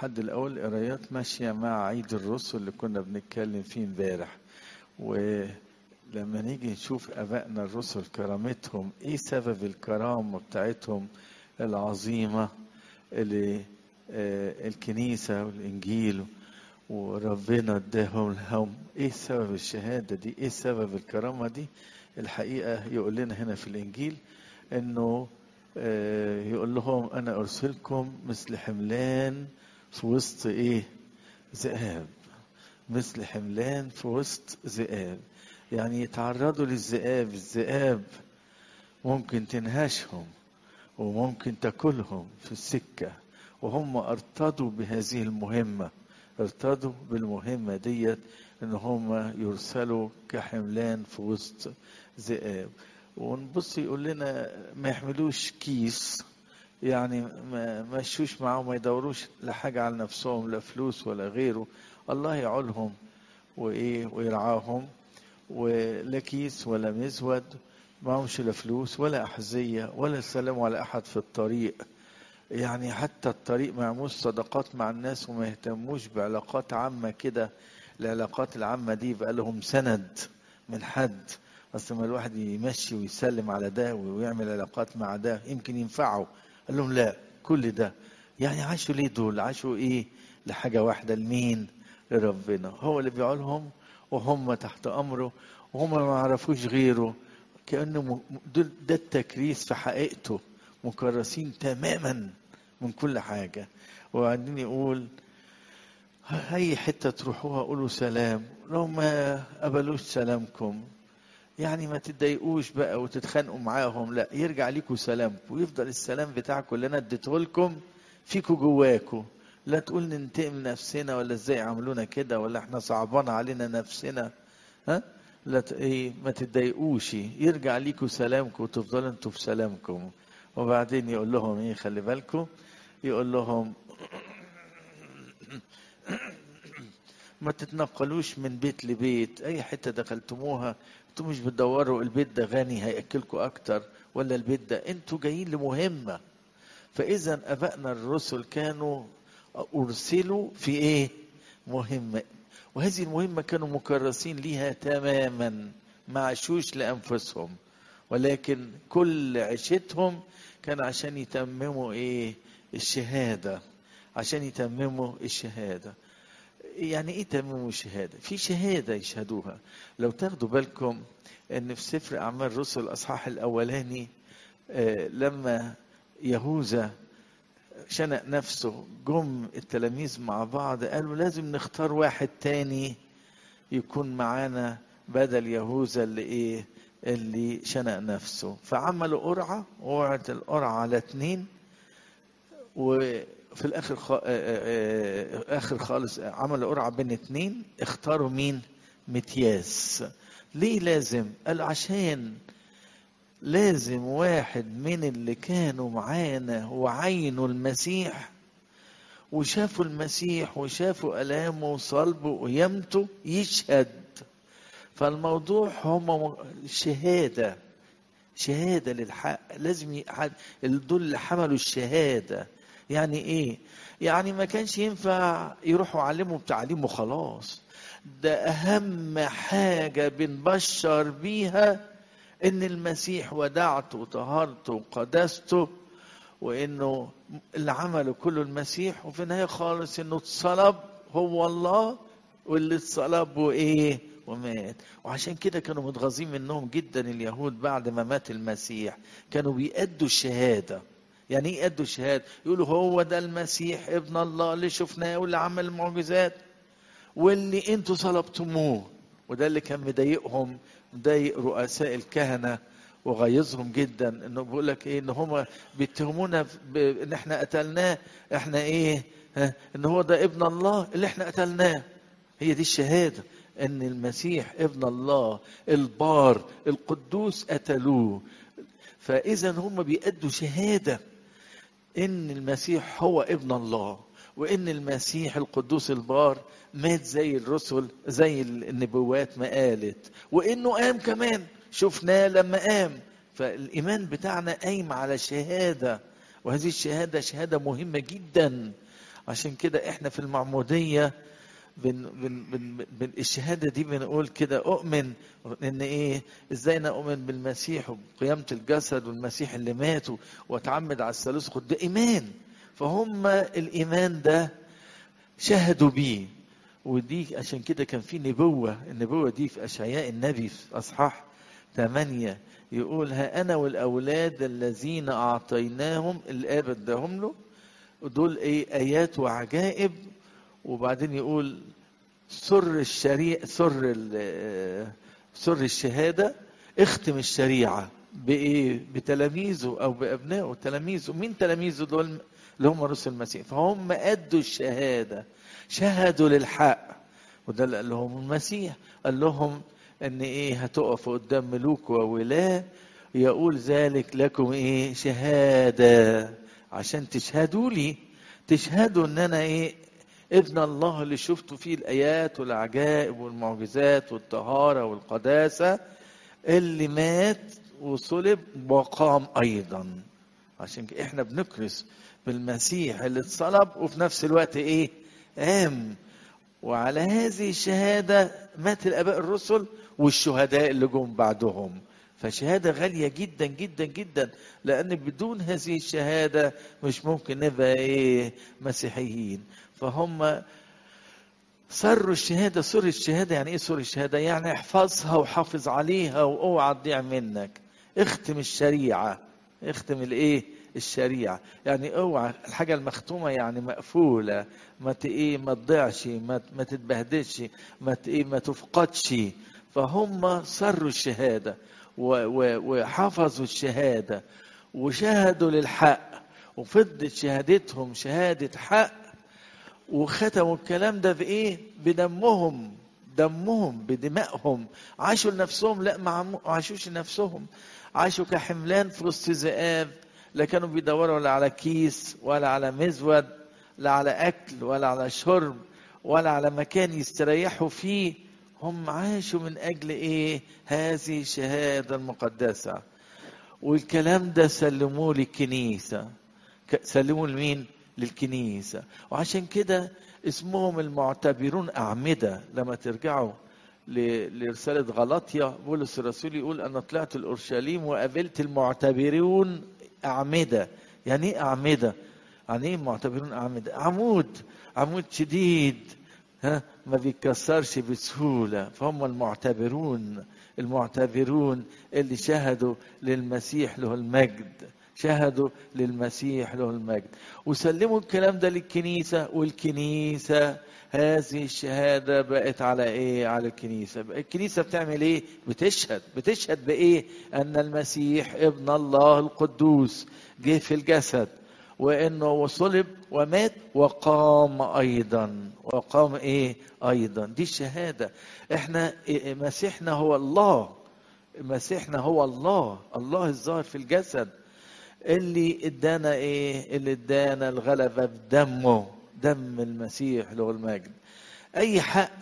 الحد الأول قرايات ماشية مع عيد الرسل اللي كنا بنتكلم فيه امبارح ولما نيجي نشوف أبائنا الرسل كرامتهم إيه سبب الكرامة بتاعتهم العظيمة اللي آه، الكنيسة والإنجيل وربنا اداهم لهم ايه سبب الشهادة دي ايه سبب الكرامة دي الحقيقة يقول لنا هنا في الإنجيل انه آه، يقول لهم انا ارسلكم مثل حملان في وسط ايه ذئاب مثل حملان في وسط ذئاب يعني يتعرضوا للذئاب الذئاب ممكن تنهشهم وممكن تاكلهم في السكة وهم ارتضوا بهذه المهمة ارتضوا بالمهمة ديت ان هم يرسلوا كحملان في وسط ذئاب ونبص يقول لنا ما يحملوش كيس يعني ما مشوش معاهم ما يدوروش لحاجة على نفسهم لا فلوس ولا غيره الله يعولهم وايه ويرعاهم ولا كيس ولا مزود معهمش لا فلوس ولا أحذية ولا سلام على أحد في الطريق يعني حتى الطريق ما يعملوش صداقات مع الناس وما يهتموش بعلاقات عامة كده العلاقات العامة دي بقى لهم سند من حد أصل ما الواحد يمشي ويسلم على ده ويعمل علاقات مع ده يمكن ينفعه قال لهم لا كل ده يعني عاشوا ليه دول عاشوا ايه لحاجة واحدة لمين لربنا هو اللي بيعولهم وهم تحت أمره وهم ما يعرفوش غيره كأنه م- دول- ده التكريس في حقيقته مكرسين تماما من كل حاجة وبعدين يقول أي حتة تروحوها قولوا سلام لو ما قبلوش سلامكم يعني ما تتضايقوش بقى وتتخانقوا معاهم لا يرجع ليكوا سلامكم ويفضل السلام بتاعكم اللي انا اديته لكم فيكوا جواكوا لا تقول ننتقم نفسنا ولا ازاي عملونا كده ولا احنا صعبان علينا نفسنا ها لا ت- ايه ما تتضايقوش يرجع ليكوا سلامكم وتفضلوا انتوا في سلامكم وبعدين يقول لهم ايه خلي بالكم يقول لهم ما تتنقلوش من بيت لبيت اي حته دخلتموها انتوا مش بتدوروا البيت ده غني هياكلكوا اكتر ولا البيت ده انتوا جايين لمهمه فاذا ابائنا الرسل كانوا ارسلوا في ايه مهمه وهذه المهمه كانوا مكرسين ليها تماما ما عاشوش لانفسهم ولكن كل عيشتهم كان عشان يتمموا ايه الشهاده عشان يتمموا الشهاده يعني ايه تمام الشهاده في شهاده يشهدوها لو تاخدوا بالكم ان في سفر اعمال الرسل الاصحاح الاولاني آه، لما يهوذا شنق نفسه جم التلاميذ مع بعض قالوا لازم نختار واحد تاني يكون معانا بدل يهوذا اللي ايه اللي شنق نفسه فعملوا قرعه وقعت القرعه على اتنين وفي الاخر خ... آه، آه، آه، اخر خالص عملوا قرعه بين اتنين اختاروا مين متياس ليه لازم قال عشان لازم واحد من اللي كانوا معانا وعينوا المسيح وشافوا المسيح وشافوا الامه وصلبه وقيامته يشهد فالموضوع هم شهاده شهادة للحق لازم ي- حد دول اللي حملوا الشهادة يعني ايه يعني ما كانش ينفع يروحوا يعلموا بتعليم وخلاص ده اهم حاجة بنبشر بيها ان المسيح ودعته وطهارته وقداسته وانه اللي عمله كله المسيح وفي النهاية خالص انه اتصلب هو الله واللي اتصلب وايه ومات وعشان كده كانوا متغاظين منهم جدا اليهود بعد ما مات المسيح كانوا بيأدوا الشهادة يعني ايه يأدوا الشهادة يقولوا هو ده المسيح ابن الله اللي شفناه واللي عمل المعجزات واللي انتوا صلبتموه وده اللي كان مضايقهم مضايق رؤساء الكهنة وغيظهم جدا انه بيقول لك ايه ان هم بيتهمونا ب- ان احنا قتلناه احنا ايه ها ان هو ده ابن الله اللي احنا قتلناه هي دي الشهادة ان المسيح ابن الله البار القدوس قتلوه فاذا هم بيأدوا شهاده ان المسيح هو ابن الله وان المسيح القدوس البار مات زي الرسل زي النبوات ما قالت وانه قام كمان شفناه لما قام فالايمان بتاعنا قايم على شهاده وهذه الشهاده شهاده مهمه جدا عشان كده احنا في المعموديه بن بن بن بن الشهاده دي بنقول كده اؤمن ان ايه ازاي انا اؤمن بالمسيح وبقيامه الجسد والمسيح اللي مات واتعمد على الثالوث خد ده ايمان فهم الايمان ده شهدوا بيه ودي عشان كده كان في نبوه النبوه دي في اشعياء النبي في اصحاح ثمانية يقول ها انا والاولاد الذين اعطيناهم الاب اداهم له دول ايه ايات وعجائب وبعدين يقول سر الشريعة سر سر الشهادة اختم الشريعة بإيه؟ بتلاميذه أو بأبنائه تلاميذه مين تلاميذه دول اللي هم رسل المسيح فهم أدوا الشهادة شهدوا للحق وده اللي قال لهم المسيح قال لهم ان ايه هتقفوا قدام ملوك وولاة يقول ذلك لكم ايه شهادة عشان تشهدوا لي تشهدوا ان انا ايه ابن الله اللي شفتوا فيه الايات والعجائب والمعجزات والطهاره والقداسه اللي مات وصلب وقام ايضا عشان كده احنا بنكرس بالمسيح اللي اتصلب وفي نفس الوقت ايه قام وعلى هذه الشهاده مات الاباء الرسل والشهداء اللي جم بعدهم فشهادة غالية جدا جدا جدا لأن بدون هذه الشهادة مش ممكن نبقى إيه مسيحيين فهم سروا الشهادة سر الشهادة يعني إيه سر الشهادة يعني احفظها وحافظ عليها واوعى تضيع منك اختم الشريعة اختم الإيه الشريعة يعني اوعى الحاجة المختومة يعني مقفولة ما ايه ما تضيعش ما ما تتبهدلش ما ايه ما تفقدش فهم سروا الشهاده وحفظوا الشهادة وشهدوا للحق وفضت شهادتهم شهادة حق وختموا الكلام ده بإيه؟ بدمهم دمهم بدمائهم عاشوا لنفسهم لا ما عاشوش لنفسهم عاشوا كحملان في وسط ذئاب لا كانوا بيدوروا لا على كيس ولا على مزود لا على أكل ولا على شرب ولا على مكان يستريحوا فيه هم عاشوا من اجل ايه هذه الشهاده المقدسه والكلام ده سلموه للكنيسه سلموه لمين للكنيسه وعشان كده اسمهم المعتبرون اعمده لما ترجعوا لرساله غلطيا بولس الرسول يقول انا طلعت الاورشليم وقابلت المعتبرون اعمده يعني ايه اعمده يعني ايه معتبرون اعمده عمود عمود شديد ها ما بيتكسرش بسهولة فهم المعتبرون المعتبرون اللي شهدوا للمسيح له المجد شهدوا للمسيح له المجد وسلموا الكلام ده للكنيسة والكنيسة هذه الشهادة بقت على ايه على الكنيسة الكنيسة بتعمل ايه بتشهد بتشهد بايه ان المسيح ابن الله القدوس جه في الجسد وانه صلب ومات وقام ايضا وقام ايه ايضا دي الشهاده احنا مسيحنا هو الله مسيحنا هو الله الله الظاهر في الجسد اللي ادانا ايه اللي ادانا الغلبه بدمه دم المسيح له المجد اي حق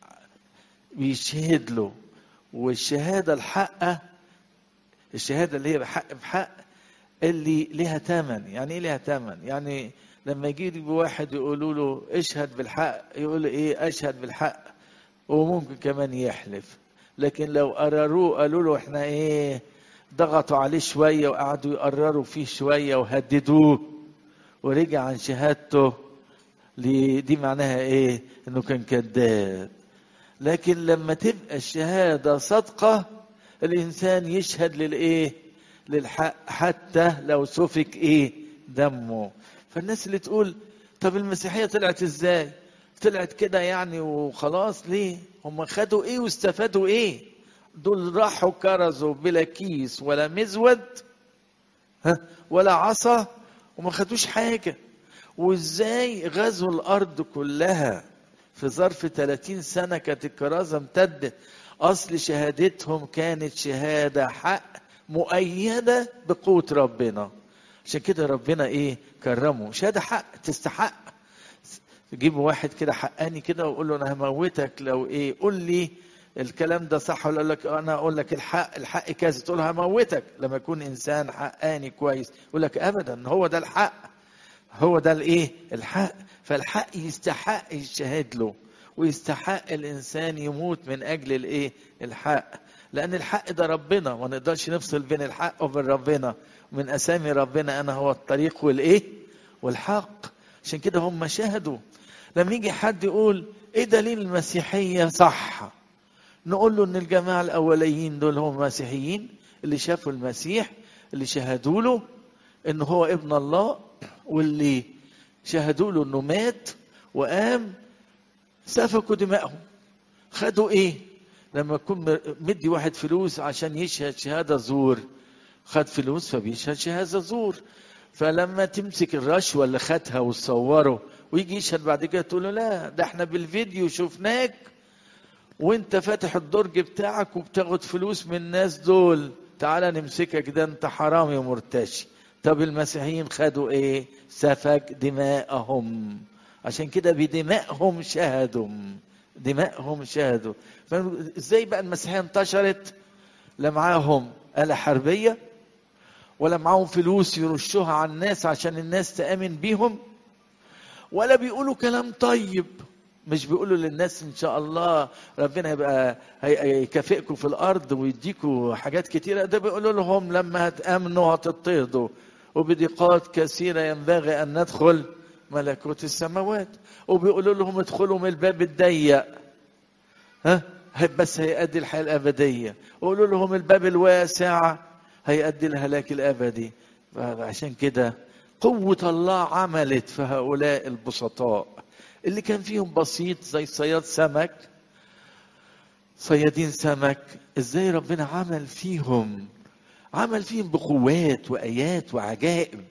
بيشهد له والشهاده الحقه الشهاده اللي هي بحق بحق اللي لها ثمن يعني ايه لها ثمن يعني لما يجي واحد يقولوا له اشهد بالحق يقول ايه اشهد بالحق وممكن كمان يحلف لكن لو قرروه قالوا له احنا ايه ضغطوا عليه شويه وقعدوا يقرروا فيه شويه وهددوه ورجع عن شهادته دي معناها ايه انه كان كذاب لكن لما تبقى الشهاده صادقه الانسان يشهد للايه للحق حتى لو سفك ايه دمه فالناس اللي تقول طب المسيحيه طلعت ازاي طلعت كده يعني وخلاص ليه هم خدوا ايه واستفادوا ايه دول راحوا كرزوا بلا كيس ولا مزود ها ولا عصا وما خدوش حاجه وازاي غزوا الارض كلها في ظرف 30 سنه كانت الكرازه امتدت اصل شهادتهم كانت شهاده حق مؤيده بقوه ربنا عشان كده ربنا ايه كرمه شهاده حق تستحق تجيب واحد كده حقاني كده وقول له انا هموتك لو ايه قول لي الكلام ده صح ولا لك انا اقول لك الحق الحق كذا تقول هموتك لما يكون انسان حقاني كويس يقول لك ابدا هو ده الحق هو ده الايه الحق فالحق يستحق يشهد له ويستحق الانسان يموت من اجل الايه الحق لان الحق ده ربنا ما نقدرش نفصل بين الحق وبين ربنا من اسامي ربنا انا هو الطريق والايه والحق عشان كده هم شهدوا لما يجي حد يقول ايه دليل المسيحيه صح نقول له ان الجماعه الاوليين دول هم مسيحيين اللي شافوا المسيح اللي شهدوا له ان هو ابن الله واللي شهدوا له انه مات وقام سفكوا دمائهم خدوا ايه لما يكون مدي واحد فلوس عشان يشهد شهاده زور خد فلوس فبيشهد شهاده زور فلما تمسك الرشوه اللي خدها وتصوره ويجي يشهد بعد كده تقول له لا ده احنا بالفيديو شفناك وانت فاتح الدرج بتاعك وبتاخد فلوس من الناس دول تعالى نمسكك ده انت حرامي ومرتشي طب المسيحيين خدوا ايه سفك دماءهم عشان كده بدمائهم شهدوا دمائهم شهدوا ازاي بقى المسيحيه انتشرت لا معاهم آلة حربية ولا معاهم فلوس يرشوها على الناس عشان الناس تآمن بيهم ولا بيقولوا كلام طيب مش بيقولوا للناس ان شاء الله ربنا يبقى هيكافئكم في الارض ويديكم حاجات كتيره ده بيقولوا لهم لما هتامنوا هتضطهدوا وبضيقات كثيره ينبغي ان ندخل ملكوت السماوات وبيقولوا لهم ادخلوا من الباب الضيق ها بس هيأدي الحياه الابديه ويقولوا لهم الباب الواسع هيأدي الهلاك الابدي عشان كده قوه الله عملت في هؤلاء البسطاء اللي كان فيهم بسيط زي صياد سمك صيادين سمك ازاي ربنا عمل فيهم عمل فيهم بقوات وايات وعجائب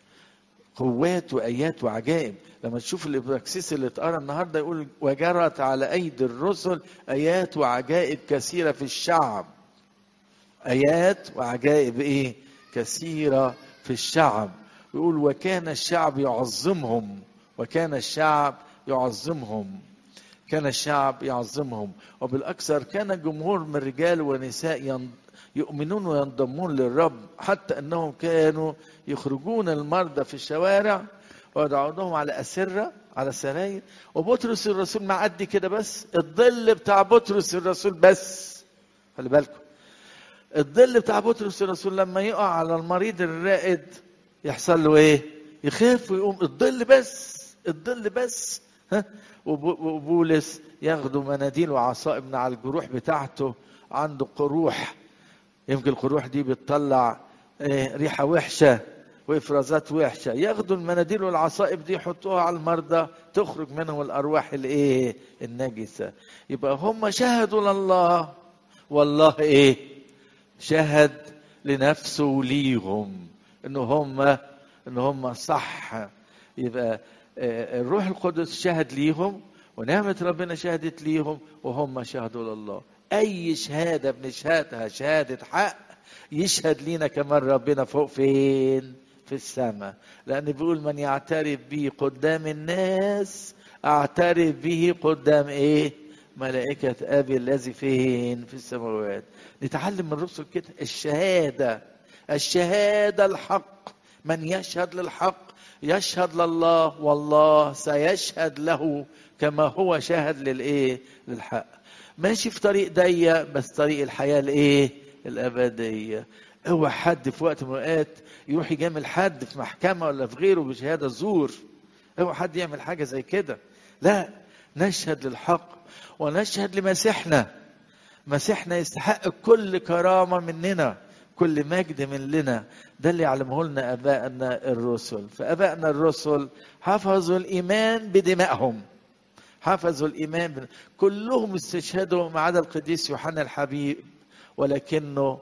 قوات وايات وعجائب لما تشوف الابراكسيس اللي اتقرا النهارده يقول وجرت على ايدي الرسل ايات وعجائب كثيره في الشعب ايات وعجائب ايه كثيره في الشعب يقول وكان الشعب يعظمهم وكان الشعب يعظمهم كان الشعب يعظمهم وبالأكثر كان الجمهور من رجال ونساء يؤمنون وينضمون للرب حتى أنهم كانوا يخرجون المرضى في الشوارع ويضعونهم على أسرة على سراير وبطرس الرسول مع قد كده بس الظل بتاع بطرس الرسول بس خلي بالكم الظل بتاع بطرس الرسول لما يقع على المريض الرائد يحصل له ايه يخاف ويقوم الظل بس الظل بس ها وبولس ياخدوا مناديل وعصائب من على الجروح بتاعته عنده قروح يمكن القروح دي بتطلع إيه ريحه وحشه وافرازات وحشه ياخدوا المناديل والعصائب دي يحطوها على المرضى تخرج منهم الارواح الايه النجسه يبقى هم شهدوا لله والله ايه شهد لنفسه وليهم ان هم ان هم صح يبقى الروح القدس شهد ليهم ونعمة ربنا شهدت ليهم وهم شهدوا لله أي شهادة بنشهدها شهادة حق يشهد لينا كمان ربنا فوق فين في السماء لأن بيقول من يعترف به قدام الناس أعترف به قدام إيه ملائكة أبي الذي فين في السماوات نتعلم من الرسل كده الشهادة الشهادة الحق من يشهد للحق يشهد لله والله سيشهد له كما هو شهد للايه للحق ماشي في طريق ضيق بس طريق الحياه الايه الابديه اوعى حد في وقت من الاوقات يروح يجامل حد في محكمه ولا في غيره بشهاده زور اوعى حد يعمل حاجه زي كده لا نشهد للحق ونشهد لمسيحنا مسيحنا يستحق كل كرامه مننا كل مجد من لنا ده اللي يعلمه لنا ابائنا الرسل فابائنا الرسل حفظوا الايمان بدمائهم حفظوا الايمان بن... كلهم استشهدوا ما عدا القديس يوحنا الحبيب ولكنه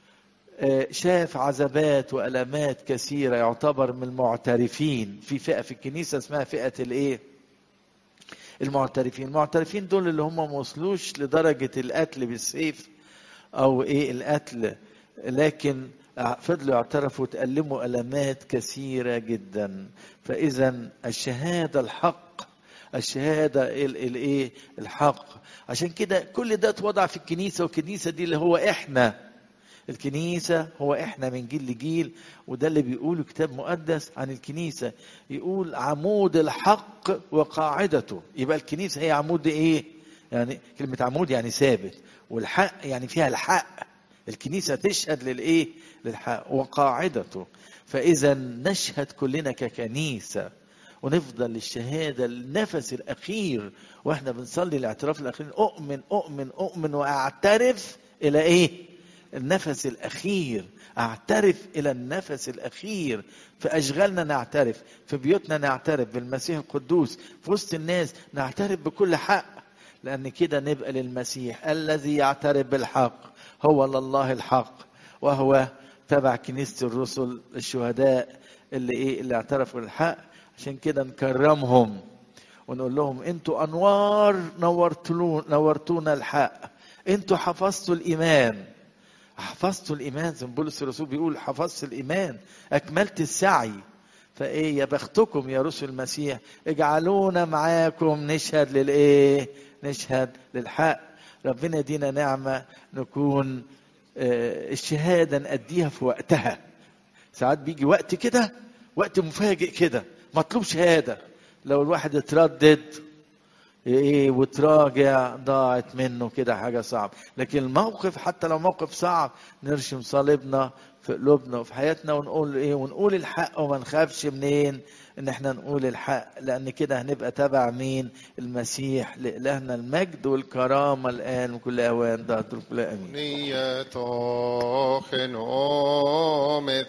شاف عذابات والامات كثيره يعتبر من المعترفين في فئه في الكنيسه اسمها فئه الايه المعترفين المعترفين دول اللي هم ما وصلوش لدرجه القتل بالسيف او ايه القتل لكن فضلوا يعترفوا وتألموا ألمات كثيرة جدا فإذا الشهادة الحق الشهادة الايه الحق عشان كده كل ده اتوضع في الكنيسة والكنيسة دي اللي هو احنا الكنيسة هو احنا من جيل لجيل وده اللي بيقوله كتاب مقدس عن الكنيسة يقول عمود الحق وقاعدته يبقى الكنيسة هي عمود ايه يعني كلمة عمود يعني ثابت والحق يعني فيها الحق الكنيسة تشهد للايه للحق وقاعدته فإذا نشهد كلنا ككنيسة ونفضل للشهادة النفس الأخير وإحنا بنصلي الاعتراف الأخير أؤمن أؤمن أؤمن وأعترف إلى إيه؟ النفس الأخير أعترف إلى النفس الأخير في أشغالنا نعترف في بيوتنا نعترف بالمسيح القدوس في وسط الناس نعترف بكل حق لأن كده نبقى للمسيح الذي يعترف بالحق هو لله الحق وهو تبع كنيسة الرسل الشهداء اللي إيه اللي اعترفوا بالحق عشان كده نكرمهم ونقول لهم انتوا انوار نورتلون نورتونا الحق انتوا حفظتوا الايمان حفظتوا الايمان زي ما بولس الرسول بيقول حفظت الايمان اكملت السعي فايه يا بختكم يا رسل المسيح اجعلونا معاكم نشهد للايه نشهد للحق ربنا يدينا نعمه نكون آه، الشهاده نأديها في وقتها ساعات بيجي وقت كده وقت مفاجئ كده مطلوب شهاده لو الواحد اتردد ايه وتراجع ضاعت منه كده حاجه صعب لكن الموقف حتى لو موقف صعب نرشم صليبنا في قلوبنا وفي حياتنا ونقول ايه ونقول الحق وما نخافش منين ان احنا نقول الحق لان كده هنبقى تبع مين المسيح لالهنا المجد والكرامه الان وكل اوان ده كل امين نيتو خنومت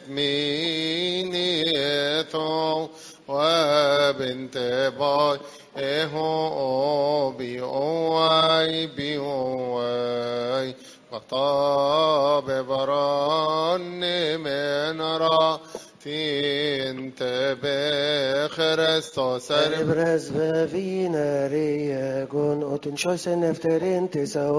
مينيتو وبنت باي اهو بي اوي بي اوي خطاب بران من را تنت بخرستوس Rebres bevinerigon, och den choisen efter inte så